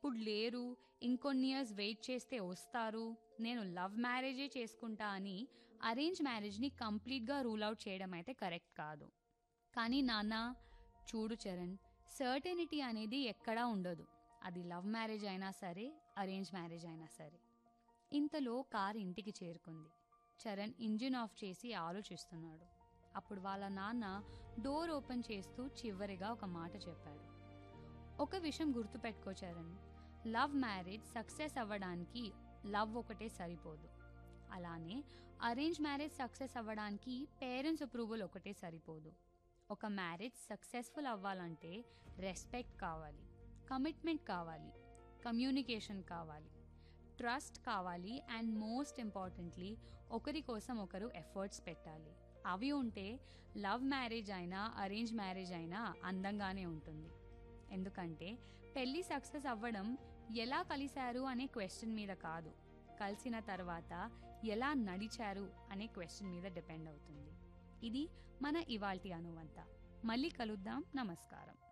ఇప్పుడు లేరు ఇంకొన్ని ఇయర్స్ వెయిట్ చేస్తే వస్తారు నేను లవ్ మ్యారేజే చేసుకుంటా అని అరేంజ్ మ్యారేజ్ని కంప్లీట్గా రూల్ అవుట్ చేయడం అయితే కరెక్ట్ కాదు కానీ నాన్న చూడు చరణ్ సర్టెనిటీ అనేది ఎక్కడా ఉండదు అది లవ్ మ్యారేజ్ అయినా సరే అరేంజ్ మ్యారేజ్ అయినా సరే ఇంతలో కార్ ఇంటికి చేరుకుంది చరణ్ ఇంజిన్ ఆఫ్ చేసి ఆలోచిస్తున్నాడు అప్పుడు వాళ్ళ నాన్న డోర్ ఓపెన్ చేస్తూ చివరిగా ఒక మాట చెప్పాడు ఒక విషయం గుర్తుపెట్టుకో చరణ్ లవ్ మ్యారేజ్ సక్సెస్ అవ్వడానికి లవ్ ఒకటే సరిపోదు అలానే అరేంజ్ మ్యారేజ్ సక్సెస్ అవ్వడానికి పేరెంట్స్ అప్రూవల్ ఒకటే సరిపోదు ఒక మ్యారేజ్ సక్సెస్ఫుల్ అవ్వాలంటే రెస్పెక్ట్ కావాలి కమిట్మెంట్ కావాలి కమ్యూనికేషన్ కావాలి ట్రస్ట్ కావాలి అండ్ మోస్ట్ ఇంపార్టెంట్లీ ఒకరి కోసం ఒకరు ఎఫర్ట్స్ పెట్టాలి అవి ఉంటే లవ్ మ్యారేజ్ అయినా అరేంజ్ మ్యారేజ్ అయినా అందంగానే ఉంటుంది ఎందుకంటే పెళ్ళి సక్సెస్ అవ్వడం ఎలా కలిశారు అనే క్వశ్చన్ మీద కాదు కలిసిన తర్వాత ఎలా నడిచారు అనే క్వశ్చన్ మీద డిపెండ్ అవుతుంది ఇది మన ఇవాల్టి అనువంత మళ్ళీ కలుద్దాం నమస్కారం